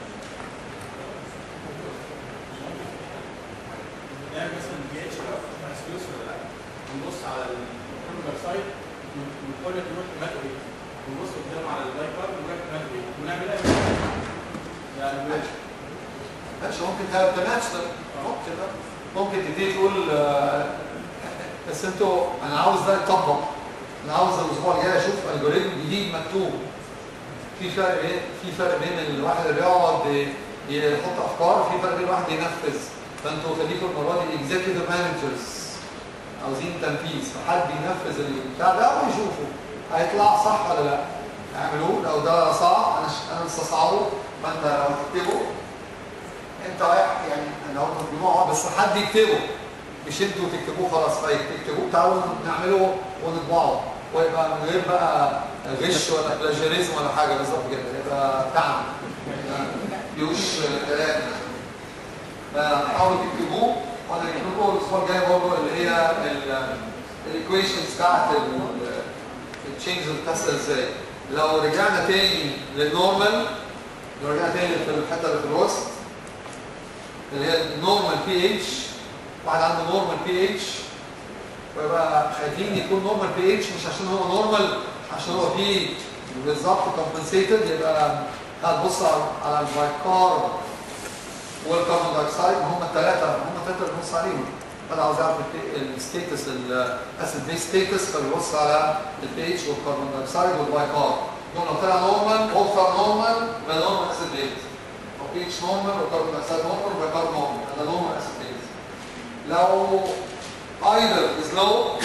نعمل مثلا بي اتش بقى اسكيوس ولا لا ونبص على الكربون سايت ونقول لك نروح ماتوري ونبص قدام على البايكار ونروح ماتوري ونعمل ايه يعني ماشي ماشي ممكن تبقى ماتش ده ممكن ده ممكن تبتدي تقول آه، بس انتوا انا عاوز ده يطبق انا عاوز الاسبوع الجاي اشوف الجوريزم جديد مكتوب في فرق ايه في فرق بين الواحد اللي بيقعد ي- يحط افكار في فرق بين الواحد ينفذ فانتوا خليكم المره دي اكزيكتيف مانجرز عاوزين تنفيذ فحد ينفذ البتاع ده ويشوفه هيطلع صح ولا لا اعملوه لو ده صعب انا ش- انا مستصعبه فانت لو تكتبه انت رايح يعني لو مجموعه بس حد يكتبه مش انتوا تكتبوه خلاص فيكتبوه تعالوا نعمله ونطبعه ويبقى من غير بقى غش ولا بلاجيريزم ولا حاجه بالظبط كده يبقى بتاعنا يوش كلام فحاولوا تكتبوه وانا هجيب لكم الاسبوع الجاي برضه اللي هي الايكويشنز بتاعت التشينجز بتحصل ازاي لو رجعنا تاني للنورمال لو رجعنا تاني في الحته اللي في الوسط اللي هي النورمال بي اتش واحد عنده نورمال بي اتش ويبقى خايفين يكون نورمال بي اتش مش عشان هو نورمال عشان هو فيه بالظبط كومبنسيتد يبقى هتبص على- على البايكار والكربون دايوكسيد هم الثلاثه هم الثلاثه اللي بنبص عليهم انا عاوز اعرف الستيتس الاسيد بيس ستيتس فببص على البي اتش والكربون دايوكسيد والبايكار دول لو طلع نورمال اوفر نورمال يبقى نورمال اسيد بيس لو بي اتش نورمال والكربون دايوكسيد نورمال وبايكار نورمال ده نورمال اسيد بيس لو either is low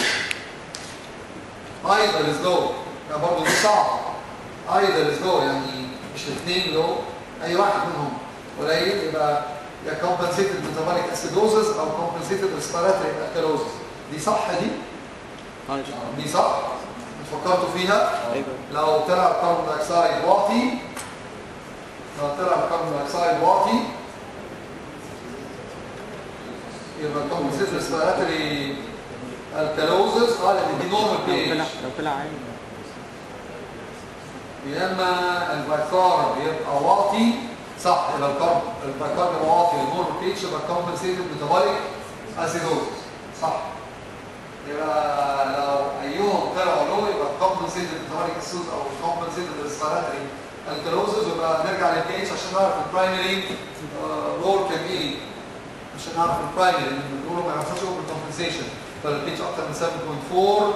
either is low ده برضه دي صعب either is low يعني مش الاثنين low اي واحد منهم قليل يبقى يا compensated metabolic acidosis او compensated respiratory alkalosis دي صح دي؟ اه دي صح؟ فكرتوا فيها؟ ايوه لو طلع الكربون دايوكسيد واطي لو طلع الكربون دايوكسيد واطي يبقى compensated respiratory alkalosis اه لان دي نورمال لو بي طلع اتش لو طلع عالي يا اما البايكار بيبقى واطي صح يبقى الكرب البايكار بيبقى واطي النورمال بي اتش يبقى compensated metabolic acidosis صح يبقى لو ايهم طلعوا له يبقى compensated metabolic acidosis او compensated respiratory alkalosis يبقى نرجع للبي اتش عشان نعرف البرايمري رول كان ايه عشان نعرف البرايمري لان الرول ما يعرفش هو بالكومبنسيشن فالبي اتش اكتر من 7.4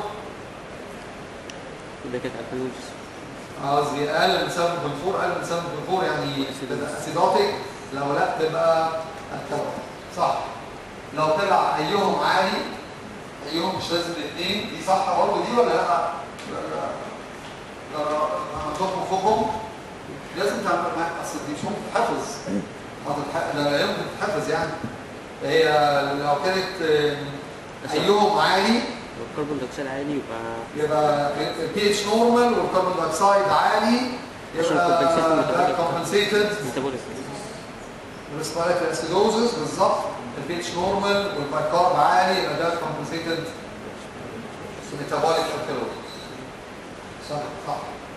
يبقى كده الكالوجز قصدي اقل من 7.4 اقل من 7.4 يعني اسيدوتيك لو لا تبقى الكبر صح لو طلع ايهم عالي ايهم مش لازم الاثنين دي صح برضه دي ولا لا؟ لا لا لما تحكم فوقهم لازم تعمل معاك اصل دي مش ممكن تتحفظ هتتح- لا لا يمكن تتحفظ يعني هي لو كانت آه، ايهم عالي لو الكربون دايوكسيد عالي يبقى يبقى البي اتش نورمال والكربون دايوكسيد عالي عشان يبقى compensated ده metabolic. compensated ميتابوليك respiratory acidosis بالظبط البي اتش نورمال والبايكارب عالي يبقى ده compensated metabolic alkalosis صح صح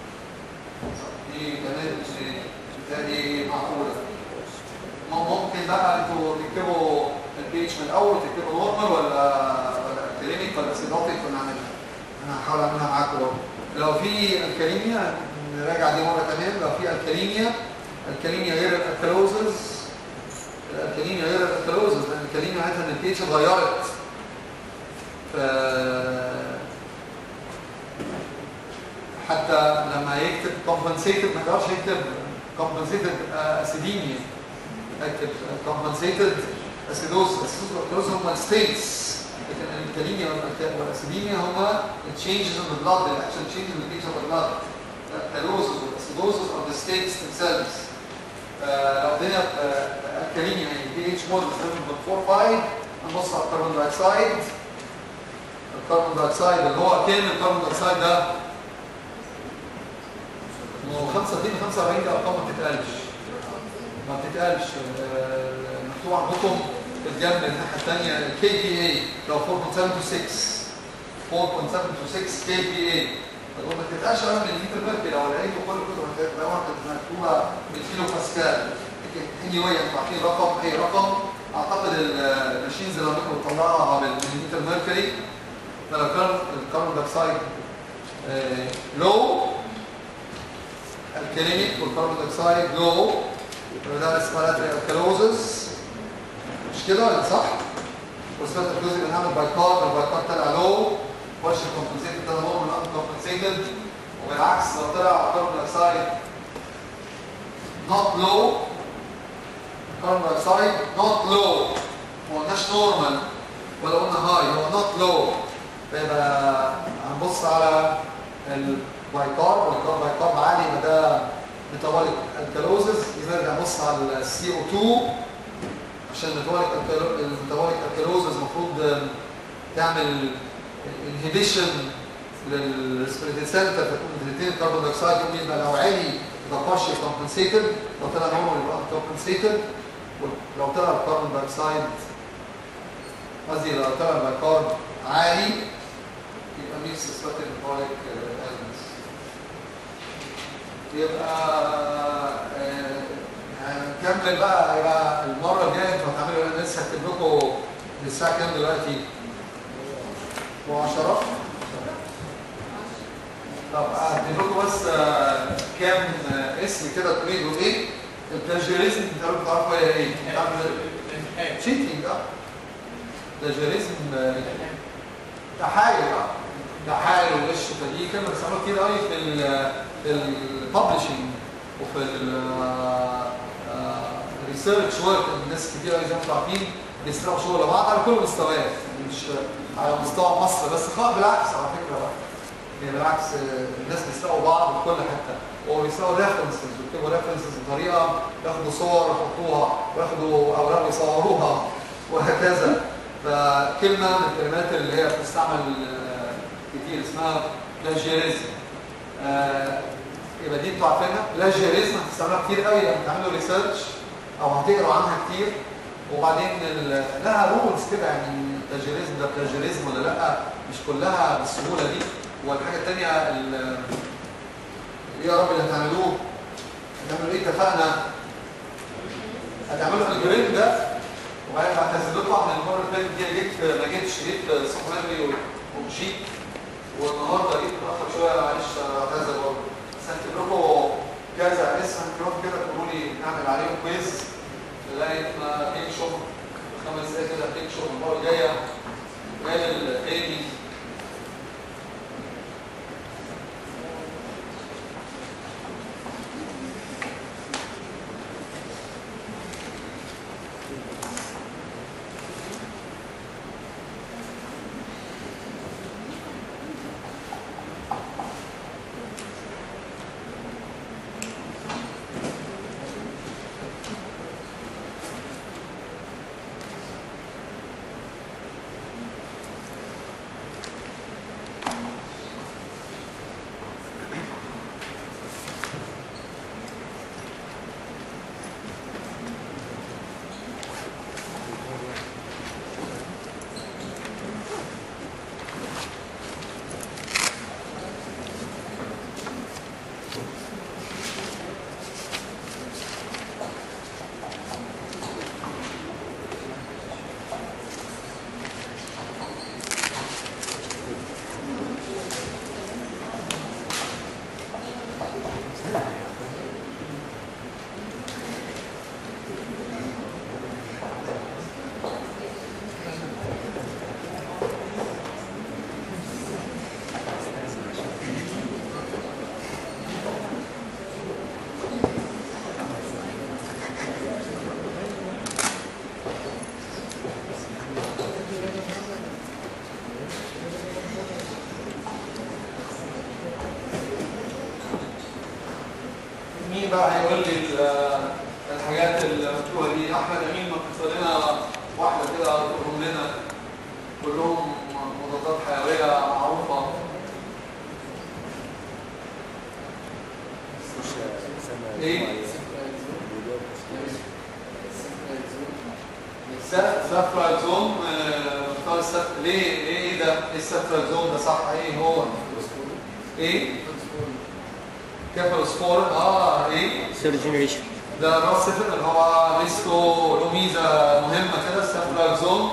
دي كمان بالتالي معقوله م- ممكن بقى انتوا تكتبوا البي اتش من الاول تكتبوا نورمال ولا ولا كلينيك ولا سيدوتيك ولا نعملها انا هحاول اعملها معاكم برضه لو في الكاليميا نراجع دي مره كمان لو في الكاليميا الكاليميا غير الالكالوزز الالكاليميا غير الالكالوزز لان الالكاليميا معناتها ان البي اتش اتغيرت ف حتى لما يكتب compensated ما يقدرش يكتب compensated acidemia يكتب compensated acidosis acidosis هم الستيتس لكن الالكاليميا والاسيديميا هما changes in the blood the actual changes in the pH of the blood الكالوزز والاسيدوزز are the states themselves آه، لو ادينا الكاليميا يعني بي اتش مود 7.45 هنبص على الكربون دايوكسيد الكربون دايوكسيد اللي هو كام الكربون دايوكسيد ده؟ ما هو 35 45 دي ارقام ما بتتقالش ما بتتقالش آه، مكتوب عندكم في الجنب الناحيه الثانيه الكي بي اي لو 4.726 4.726 كي بي اي طب ما تتقالش بقى من المتر ميركوري لو لقيته كل كتب هتلاقيها كانت مكتوبه بالكيلو باسكال اني واي انتوا عارفين رقم اي رقم اعتقد الماشينز اللي عندكم بتطلعها بالمليمتر ميركوري فلو كان الكربون دايوكسيد لو الكلينيك والكربون دايوكسيد لو ده اسمها لاتري الكالوزس مش كده ولا صح؟ والسبب الجزء بنعمل بايكار البايكار طلع لو وش الكومبنسيتد ده نورمال ان كومبنسيتد وبالعكس لو طلع كربون دايوكسيد not low carbon dioxide not low ما قلناش نورمال ولا قلنا هاي هو not low فيبقى هنبص على البايكارب والكارب بايكارب عالي يبقى ده ميتابوليك الكالوزز يبقى نرجع نبص على السي او 2 عشان الميتابوليك الميتابوليك الكالوزز المفروض تعمل انهبيشن للريسبيريتري سنتر فتكون بتريتين الكربون دايوكسيد يقوم يبقى لو عالي يبقى partially compensated لو طلع نورمال يبقى uncompensated ولو طلع الكربون دايوكسيد قصدي لو طلع البايكارب عالي يبقى ميكس سباتيك ميتابوليك elements يبقى آه، هنكمل بقى يبقى المره الجايه انتوا هتعملوا ايه لسه هكتب لكم الساعه كام دلوقتي؟ و10 طب هدي لكم بس آه، كام آه، اسم كده تريدوا ايه؟ البلاجيريزم انتوا بتعرفوا هي ايه؟ الامتحان تشيتنج اه بلاجيريزم آه، تحايل اه تحايل وغش فدي كلمه بيستعملوها كتير قوي في ال في الببلشنج وفي الريسيرش ورك الناس كتير قوي زي ما انتم عارفين بيسرقوا شغل بعض على كل المستويات يعني مش على مستوى مصر بس خالص بالعكس على فكره بقى يعني بالعكس آه، الناس بيسرقوا بعض في كل حته وبيسرقوا ريفرنسز بيكتبوا ريفرنسز بطريقه ياخدوا صور يحطوها وياخدوا اوراق يصوروها وهكذا فكلمه من الكلمات اللي هي بتستعمل آه، كتير اسمها بلاجيريزم آه، يبقى دي انتوا عارفينها بلاجيريزم هتستعملوها كتير قوي لما تعملوا ريسيرش او هتقروا عنها كتير وبعدين ال- لها رولز كده يعني بلاجيريزم ده بلاجيريزم ولا لا مش كلها بالسهوله دي والحاجه الثانيه ايه يا رب اللي هتعملوه هتعملوا ايه اتفقنا هتعملوا الالجوريزم ده وبعدين بعتذر لكم عن المره اللي فاتت دي أنا جيت ما جيتش جيت صبح بدري ومشيت والنهارده جيت متاخر شويه معلش اعتذر برضه بس هكتب لكم كذا اسم هكتب لكم كده تقولوا لي نعمل عليهم كويز لغايه ما نكشف خمس دقايق كده هنكشف المره الجايه جاي التاني بقى هيقول لي ال- الحاجات المكتوبه دي احمد امين مكتوب لنا واحده كده تقولهم لنا كلهم مضادات حيويه معروفه ايه سافرازون مختار السف... ليه ليه ايه ده ايه السافرازون ده صح ايه هو ايه كيفالوسبورين اه ايه third generation ده راس صفر اللي هو ريسكو له ميزه مهمه كده السافرازون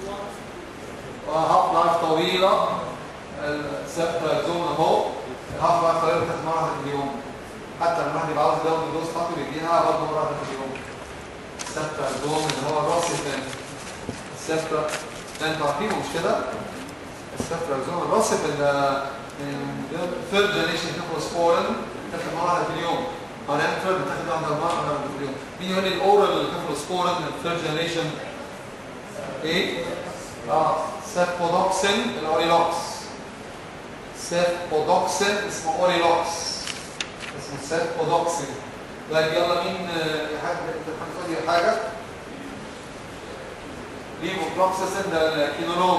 هاف لايف طويله السافرازون اهو الهاف لايف طويله بتاخد مره في اليوم حتى لما الواحد يبقى عاوز يزود الدوز بتاعته بيديها برضه مره واحده في اليوم السافرازون اللي هو الراس الثاني السافرا ده انتوا عارفينه مش كده؟ السافرازون الراس في ثيرد جنريشن كيفالوسبورين بتاخد مره واحده في اليوم هنعمل ثيرد بتاخد واحده مره واحده في اليوم مين يقول لي الاورال كيفالوسبورين الثيرد جنريشن ايه؟ اه سيفودوكسين الاوريلوكس سيفودوكسين اسمه اوريلوكس اسمه سيفودوكسين طيب يلا مين آه، حد حد يقول لي حاجه ليفوفلوكساسين ده الكينولون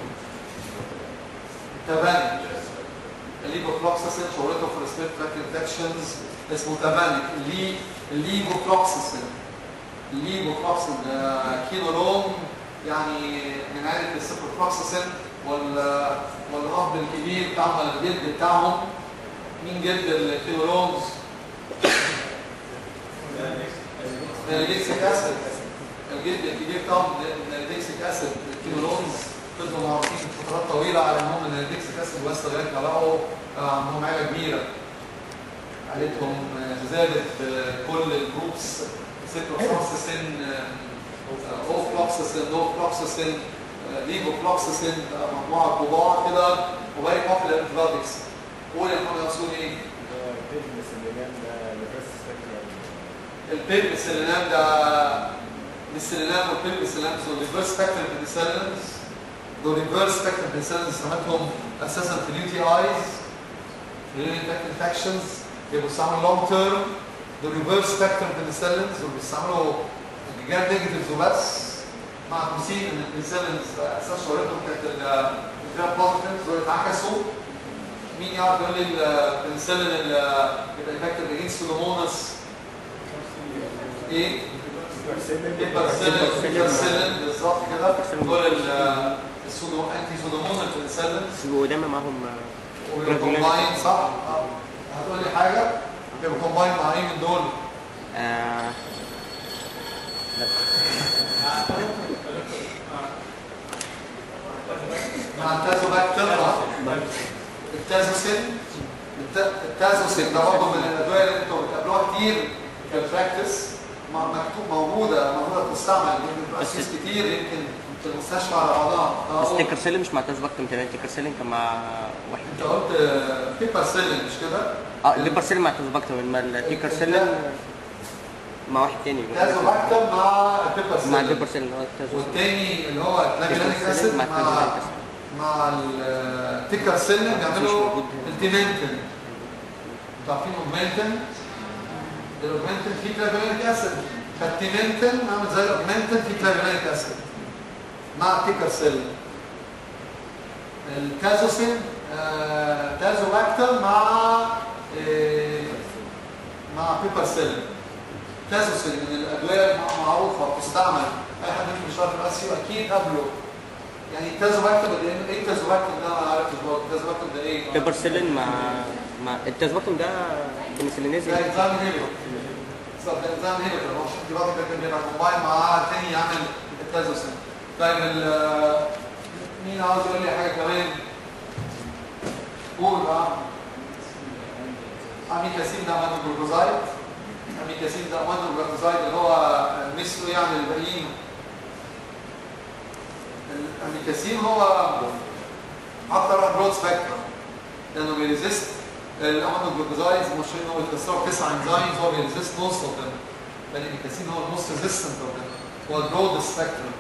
تبانك الليفوفلوكساسين شغلته في السبيت تراك انفكشنز اسمه تبانك اللي الليفوفلوكساسين الليفوفلوكساسين ده كينولون يعني من عائله السيبروفلوكساسين وال والاب الكبير بتاعهم ولا الجد بتاعهم مين جد الكينولونز؟ الجيكسيك اسيد الجد الكبير بتاعهم الديكسيك اسيد الكينولونز فضلوا معروفين فترات طويله على انهم من الديكسيك اسيد بس لغايه ما لقوا آه، عندهم عيله كبيره عيلتهم آه، زادت آه، كل الجروبس سيتروفلوكساسين اوفلوكساسين دوفلوكساسين ليفوفلوكساسين مجموعه كبار كده وباقي بوبيلر انتبيوتكس قول يا محمد رسول ايه؟ البيرميسيلينام ده السيلينام والبيرميسيلينام دول ريفرس سبيكترم بنسلينز دول ريفرس سبيكترم بنسلينز استعملتهم اساسا في اليو تي ايز انفكشنز بيبقوا بيستعملوا لونج تيرم دول ريفرس سبيكترم بنسلينز دول بيستعملوا جاب نيجاتيفز وبس مع تمثيل ان البنسلينز اساس شهرتهم كانت الجرام بوزيتيفز دول اتعكسوا مين يعرف يقول لي البنسلين اللي بيبقى افكتيف اجينست سودوموناس ايه؟ البرسلين بالظبط كده دول ال- السودو انتي سودومونال بنسلين بيبقوا دايما معاهم وبيبقوا كومباين صح؟ آه. هتقول لي حاجه بيبقوا كومباين مع ايه من دول؟ آه مع التازوباكتر التازوسين الت- التازوسين ده برضه من الادويه اللي انتوا بتقابلوها كتير في البراكتس م- مكتوب موجوده موجوده تستعمل يمكن تبقى بس- كيس كتير يمكن في المستشفى على بعضها آه، بس قول. تيكر سيلين مش مع تاز باكتم تاني تيكر سيلين كان مع واحد انت قلت آه، بيبر سيلين مش كده؟ اه الليبر سيلين مع تاز باكتم انما التيكر سيلين مع واحد تاني تازوباكتر مع البيبر مع سيلين الليبر سيلين اللي هو التاز والتاني اللي هو الكلامينيك تيكر اسيد سيلين مع مع الكلامينيك أسيد. مع التيكر سيلين بيعملوا موجود. التيمنتن انتوا عارفين اوجمنتن الاوجمنتن فيه كلافينيك اسيد فالتيمنتن عامل زي الاوجمنتن فيه كلافينيك اسيد مع تيكر سيلين التازوسين آه تازوباكتر مع آه مع بيبر سيلين تازوسين من الادويه المعروفه بتستعمل اي حد منكم بيشتغل في الاسيو اكيد قبله يعني تازوباكتر ده ايه ايه تازوباكتر ده انا عارف تازوباكتر ده ايه؟ ليبر سيلين مع مع التاز باكتم ده بنسلينيز ده انزيم هيبر بالظبط ده انزيم هيبر هو مش انتي بادي كان بيبقى كومباين مع تاني يعمل التازوسين طيب ال- مين عاوز يقول لي حاجه كمان؟ قول بقى اميكاسين ده امانو جلوكوزايد اميكاسين ده امانو جلوكوزايد اللي هو مثله يعني الباقيين الاميكاسين هو اكتر واحد برود سبيكترم لانه بيريزيست الامانو جلوكوزايدز مشهور ان هو بيتكسروا تسع انزيمز هو بيريزيست موست اوف ذم الاميكاسين هو الموست ريزيستنت اوف ذم هو البرود سبيكترم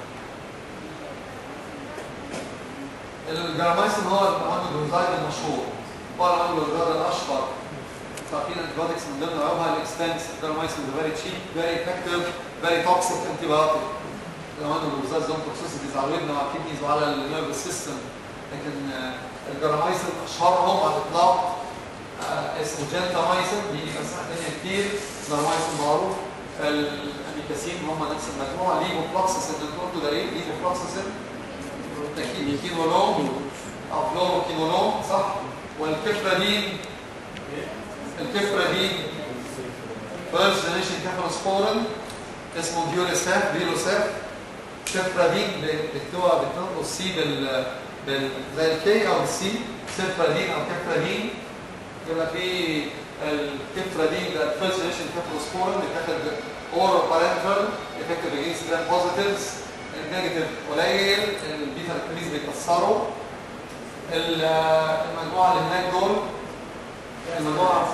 الجرامايسين هو الامانو جلوكوزايد المشهور هو الامانو جلوكوزايد الاشهر عارفين antibiotics من ضمن عيوبها الاكستنس الدرامايسين is very cheap very effective very toxic antibiotic كمان الوزاز زون توكسيسيتيز على الودن وعلى الكدنيز وعلى النيرفس سيستم لكن آه، الجرامايسين اشهرهم على الاطلاق آه، اسمه جنتامايسين بيجي في اسماء ثانيه كتير جرامايسين معروف الاميكاسين هم نفس المجموعه ليفوفلوكسيسين اللي انتوا قلتوا ده ايه؟ ليفوفلوكسيسين تاكيد كينولون او فلوروكينولون صح والكفرادين الكفرادين فيرست جنريشن كافروسبورين اسمه ديوريساف فيروساف كفرادين بتكتبها بتنقص سي بال بال زي الكي او السي سفرادين او كفرادين يبقى في الكفرادين ده الفيرست جنريشن كافروسبورين بتاخد اورال بارنترال افكتيف اجينست جرام بوزيتيفز النيجاتيف قليل البيتا الكريز بيكسروا ال- المجموعه اللي هناك دول المجموعه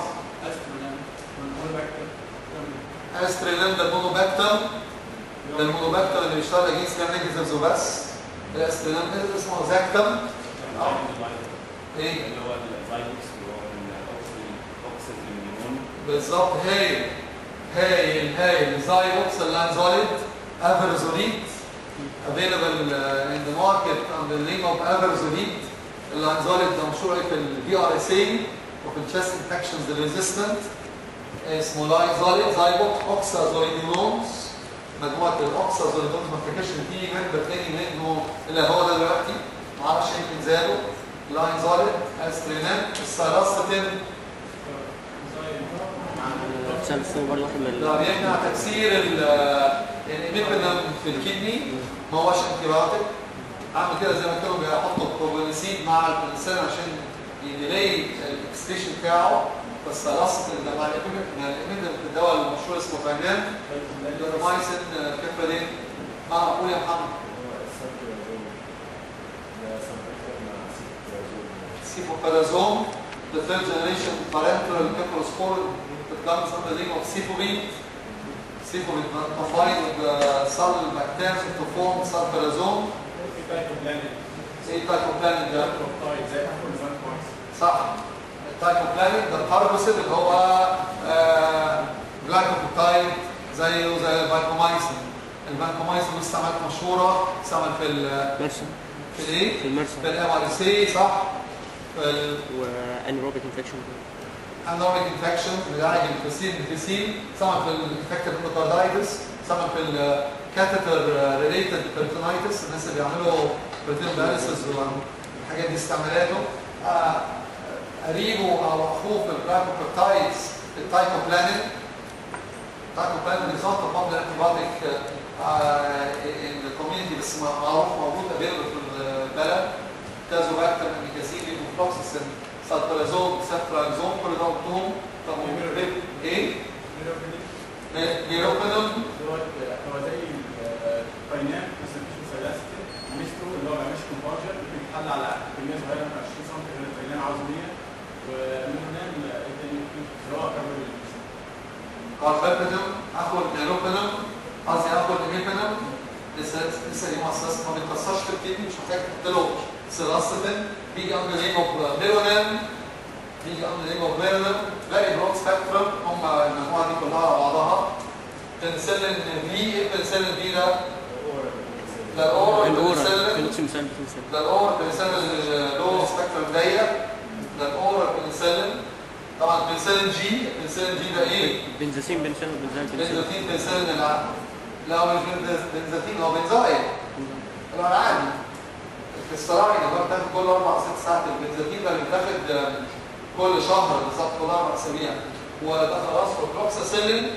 استريلين ده المونوباكتر ده المونوباكتر اللي بيشتغل اجينست جرام نيجاتيفز وبس الاستريلين ده اسمه زاكتم ايه اللي هو الفايروس اللي هو الاوكسيد بالظبط هايل هايل هايل زايوكس اللانزوليد افرزوليت available uh, in the market under the name of افرزوليت اللانزوليد ده مشروع في البي ار اس اي وفي الشست انفكشنز الريزيستنت اسمه لايزوليد زايبوك اوكسازوليدينومز مجموعه الاوكسازوليدينومز ما افتكرش ان في ممبر تاني منه الا هو ده دلوقتي ما اعرفش يمكن زادوا لايزوليد استرينات السالاستين سالسون برضه واحد من لا ال- بيمنع تكسير ال يعني ميكانيزم في الكدني ما هوش انتيبيوتيك اعمل كده زي ما كانوا بيحطوا الكوبونيسيد مع البنسلين عشان يديلي الاكستيشن بتاعه بس خلاص ده مع الاميدن في الدواء المشهور اسمه فاجان الدرمايسين كفرين اه قول يا محمد سيفوبرازون the third generation parenteral cephalosporin that comes under the name of Cefovit. Cefovit combined with the cell bacterium to form sulfurazone. ايه التايكوبلانين ده؟ صح التايكوبلانين ده البارابوسيد اللي هو آه جلايكوبيتايد زيه زي الفانكومايسين الفانكومايسين له استعمالات مشهوره استعمل في ال ميرسون في الايه؟ في الميرسون في الام ار سي صح؟ في ال وانيروبيك انفكشن انوريك انفكشن بيعالج الفسيل الفسيل سواء في الانفكتد اندوكاردايتس سواء في الكاتيتر ريليتد بيرتونايتس الناس اللي بيعملوا بروتين دايليسيس والحاجات دي استعمالاته آه، قريبه او اخوه في الجلايكوبيبتايدز التايكوبلانين التايكوبلانين نظام قبل الانتيبيوتيك الكوميونتي بس معروف موجود افيلبل في البلد كازوباكتر اميكازين ليفوفلوكسيسين سالبرازون سافرازون كل ده قلتهم طب ايه؟ ميروبينول هو زي الباينام بس مفيش مثلث ميزته اللي هو ما بيعملش كونفرجن ممكن يتحل على كميه صغيره من 20 سم غير الباينام عاوز 100 ومنهم التاني اللي هو كاربون كاربابيدوم اخد ميروبينول قصدي اخد ايميبينول لسه لسه دي مؤسسه ما بتكسرش في الكدني مش محتاج تحط له سيلاستين بيجي اندر نيم اوف ميرونام بيجي اندر نيم اوف ميرونام فيري برود سبيكترم هم المجموعه دي كلها على بعضها بنسلين في ايه بنسلين في ده؟ ده الاورال الاورا بنسلين فينوكسيمسان بنسلين ده الاورال بنسلين اللو سبيكترم ضيق ده الاورال بنسلين طبعا بنسلين جي بنسلين جي ده ايه؟ بنزاسين بنسلين وبنزال بنسلين بنزوتين بنسلين الع... لا مش بنز- بنزوتين هو بنزايل اللي هو العادي الكستراين اللي هو بتاخد كل اربع ست ساعات البنزوتين ده بيتاخد آم، كل شهر بالظبط كل اربع اسابيع وده خلاص والبروكساسيلين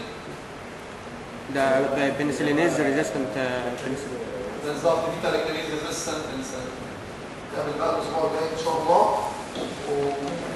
ده بنسلينيز ريزيستنت بنسلين بالظبط دي تلاتين ريزيستنت بنسلين نتقابل بقى الاسبوع الجاي ان شاء الله و...